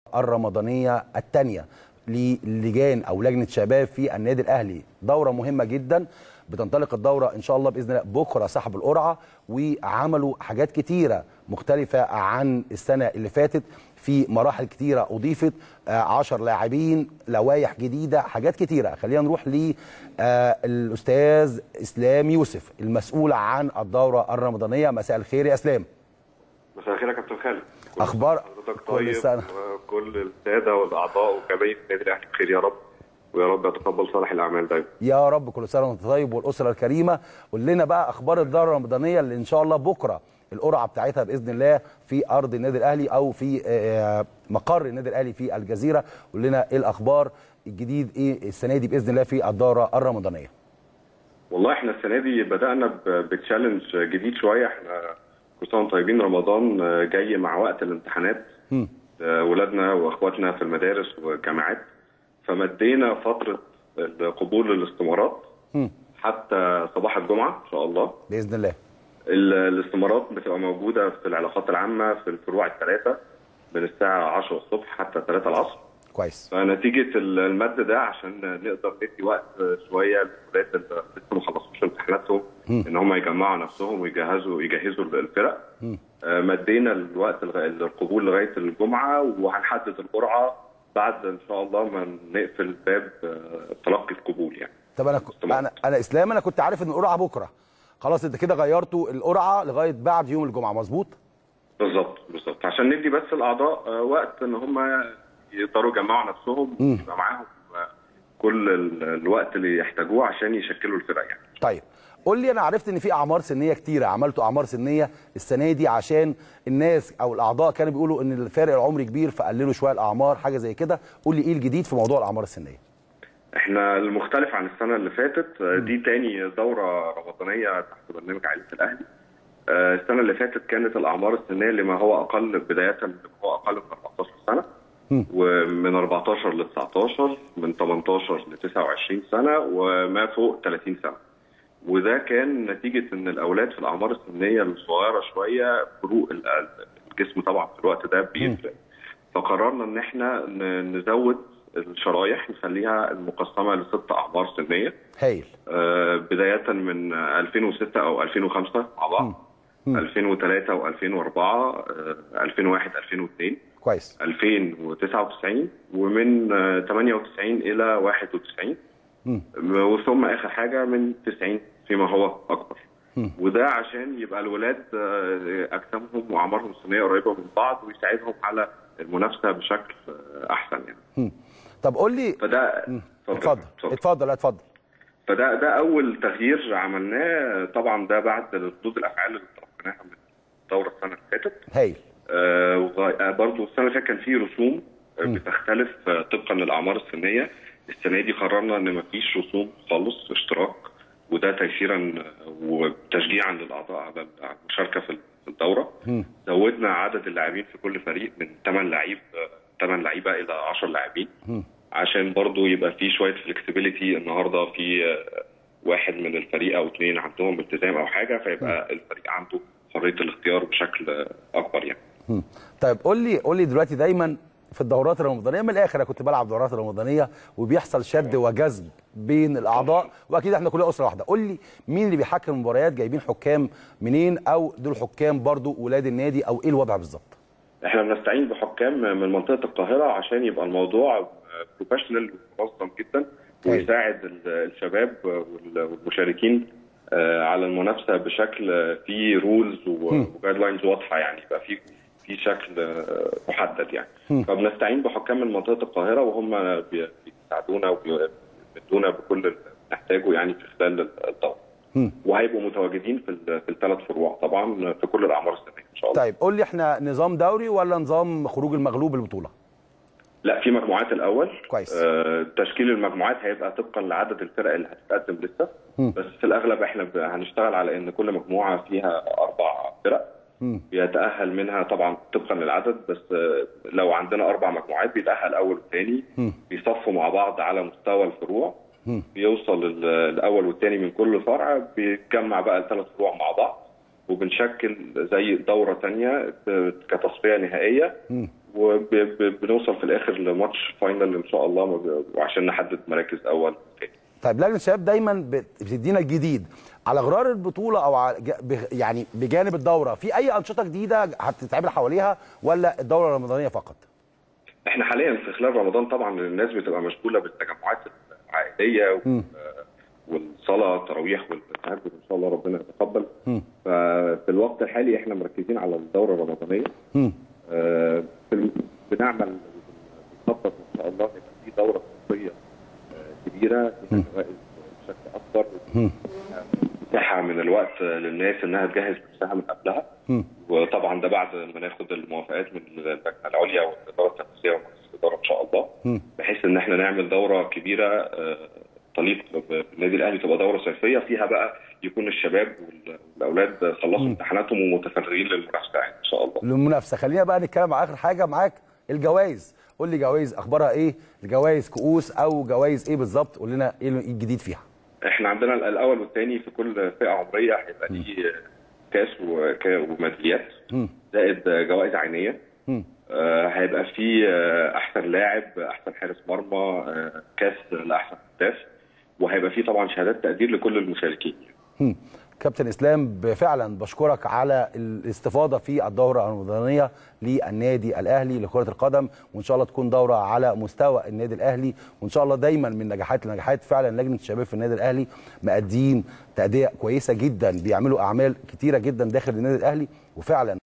الرمضانيه الثانيه للجان او لجنه شباب في النادي الاهلي دوره مهمه جدا بتنطلق الدوره ان شاء الله باذن الله بكره سحب القرعه وعملوا حاجات كتيره مختلفه عن السنه اللي فاتت في مراحل كتيره اضيفت 10 لاعبين لوائح جديده حاجات كتيره خلينا نروح للاستاذ اسلام يوسف المسؤول عن الدوره الرمضانيه مساء الخير يا اسلام مساء الخير يا كابتن خالد كل أخبار- حضرتك كل طيب سنة. وكل الساده والاعضاء وجماهير النادي الاهلي بخير يا رب ويا رب يتقبل صالح الاعمال دايما يا رب كل سنه وانت طيب والاسره الكريمه قول لنا بقى اخبار الدوره الرمضانيه اللي ان شاء الله بكره القرعه بتاعتها باذن الله في ارض النادي الاهلي او في آه، مقر النادي الاهلي في الجزيره قول لنا ايه الاخبار الجديد ايه السنه دي باذن الله في الدوره الرمضانيه والله احنا السنه دي بدانا ب- بتشالنج جديد شويه احنا كل سنه وانتم طيبين رمضان جاي مع وقت الامتحانات مم. آه، ولادنا واخواتنا في المدارس والجامعات فمدينا فتره قبول الاستمارات مم. حتى صباح الجمعه ان شاء الله باذن الله ال- الاستمارات بتبقى موجودة في العلاقات العامة في الفروع الثلاثة من الساعة 10 الصبح حتى 3 العصر كويس فنتيجة ال- المد ده عشان نقدر ندي وقت شوية للولاد اللي لسه ما خلصوش امتحاناتهم ان هم يجمعوا نفسهم ويجهزوا يجهزوا الفرق آه، مدينا الوقت لغاية القبول لغاية الجمعة وهنحدد القرعة بعد ان شاء الله ما نقفل باب آه، تلقي القبول يعني طب انا ك- انا انا اسلام انا كنت عارف ان القرعه بكره خلاص انت كده غيرتوا القرعه لغايه بعد يوم الجمعه مظبوط بالظبط بالظبط عشان ندي بس الاعضاء آه، وقت ان هم يقدروا يجمعوا نفسهم يبقى معاهم آه، كل ال- الوقت اللي يحتاجوه عشان يشكلوا الفرق يعني طيب قول لي انا عرفت ان في اعمار سنيه كتيره عملتوا اعمار سنيه السنه دي عشان الناس او الاعضاء كانوا بيقولوا ان الفارق العمري كبير فقللوا شويه الاعمار حاجه زي كده قول لي ايه الجديد في موضوع الاعمار السنيه احنا المختلف عن السنه اللي فاتت آه، دي تاني دوره رمضانيه تحت برنامج عائله الاهلي آه، السنه اللي فاتت كانت الاعمار السنيه لما هو اقل بدايه لما هو اقل من 14 سنه ومن 14 ل 19 من 18 ل 29 سنه وما فوق 30 سنه وده كان نتيجه ان الاولاد في الاعمار السنيه الصغيره شويه فروق ال- ال- الجسم طبعا في الوقت ده بيفرق فقررنا ان احنا ن- نزود الشرايح نخليها المقسمه لست اعمار سنيه هايل آه، بدايه من 2006 او 2005 مع بعض 2003 و2004 2001 2002 كويس 2099 ومن آه، 98 الى 91 وثم اخر حاجه من 90 فيما هو اكبر وده عشان يبقى الولاد آه، اجسامهم واعمارهم السنيه قريبه من بعض ويساعدهم على المنافسه بشكل آه، احسن يعني طب قول لي فده اتفضل اتفضل لا اتفضل فده ده اول تغيير عملناه طبعا ده بعد ردود الافعال اللي تلقيناها من الدوره السنه اللي فاتت هايل آه وغ- آه، برضو السنه اللي فاتت كان في رسوم آه، بتختلف آه، طبقا للاعمار السنيه السنه دي قررنا ان مفيش رسوم خالص اشتراك وده تيسيرا آه، وتشجيعا للاعضاء على على المشاركه في في الدوره زودنا عدد اللاعبين في كل فريق من 8 لعيب 8 لعيبه الى 10 لاعبين عشان برضو يبقى في شويه فلكسبيليتي النهارده في آه، واحد من الفريق او اثنين عندهم التزام او حاجه فيبقى الفريق عنده حريه الاختيار بشكل آه، اكبر يعني مم. طيب قول لي قول لي دلوقتي دايما في الدورات الرمضانيه من الاخر انا كنت بلعب دورات رمضانيه وبيحصل شد وجذب بين الاعضاء واكيد احنا كلنا اسره واحده قول لي مين اللي بيحكم المباريات جايبين حكام منين او دول حكام برضو ولاد النادي او ايه الوضع بالظبط احنا بنستعين بحكام من منطقه القاهره عشان يبقى الموضوع بروفيشنال ومنظم جدا ويساعد ال- الشباب وال- والمشاركين آه، على المنافسه بشكل آه، فيه رولز وجايد لاينز واضحه يعني يبقى في في شكل آه، محدد يعني فبنستعين بحكام من منطقه القاهره وهم بي- بيساعدونا وبيدونا بكل اللي نحتاجه يعني في خلال الدوره وهيبقوا متواجدين في ال- في الثلاث فروع طبعا في كل الاعمار السنيه ان شاء الله طيب قول لي احنا نظام دوري ولا نظام خروج المغلوب البطوله لا في مجموعات الاول كويس. آه تشكيل المجموعات هيبقى طبقا لعدد الفرق اللي هتتقدم لسه بس في الاغلب احنا ب- هنشتغل على ان كل مجموعه فيها اربع فرق بيتاهل منها طبعا طبقا للعدد بس آه لو عندنا اربع مجموعات بيتاهل اول والثاني بيصفوا مع بعض على مستوى الفروع بيوصل ال- الاول والثاني من كل فرع بيتجمع بقى الثلاث فروع مع بعض وبنشكل زي دوره ثانيه كتصفيه نهائيه وبنوصل في الاخر لماتش فاينل ان شاء الله ما ب- وعشان نحدد مراكز اول وثاني طيب لجنه الشباب دايما بت- بتدينا الجديد على غرار البطوله او على ج- بخ- يعني بجانب الدوره في اي انشطه جديده هتتعمل حواليها ولا الدوره الرمضانيه فقط؟ احنا حاليا في خلال رمضان طبعا الناس بتبقى مشغوله بالتجمعات العائليه وال- والصلاه التراويح والتهجد ان شاء الله ربنا يتقبل ففي الوقت الحالي احنا مركزين على الدوره الرمضانيه مم. آه، في- بنعمل بنخطط ان شاء الله يبقى في دوره صيفيه آه، كبيره فيها جوائز بشكل اكبر مساحه من الوقت للناس انها تجهز نفسها من قبلها وطبعا ده بعد ما ناخد الموافقات من اللجنه العليا والاداره التنفيذيه ومجلس الاداره ان شاء الله بحيث ان احنا نعمل دوره كبيره آه، تليق بالنادي الاهلي تبقى دوره صيفيه فيها بقى يكون الشباب وال- والاولاد خلصوا امتحاناتهم ومتفرغين للمنافسه يعني ان شاء الله للمنافسه خلينا بقى نتكلم على اخر حاجه معاك الجوائز قول لي جوائز اخبارها ايه الجوائز كؤوس او جوائز ايه بالظبط قول لنا ايه الجديد فيها احنا عندنا الاول والثاني في كل فئه عمريه هيبقى ليه كاس وكا- وميداليات زائد جوائز عينيه آه، هيبقى في آه، احسن لاعب احسن حارس مرمى آه، كاس لاحسن هداف وهيبقى في طبعا شهادات تقدير لكل المشاركين هم. كابتن اسلام فعلا بشكرك على الاستفاضه في الدوره الرمضانيه للنادي الاهلي لكره القدم وان شاء الله تكون دوره على مستوى النادي الاهلي وان شاء الله دايما من نجاحات لنجاحات فعلا لجنه الشباب في النادي الاهلي مقدمين تاديه كويسه جدا بيعملوا اعمال كتيره جدا داخل النادي الاهلي وفعلا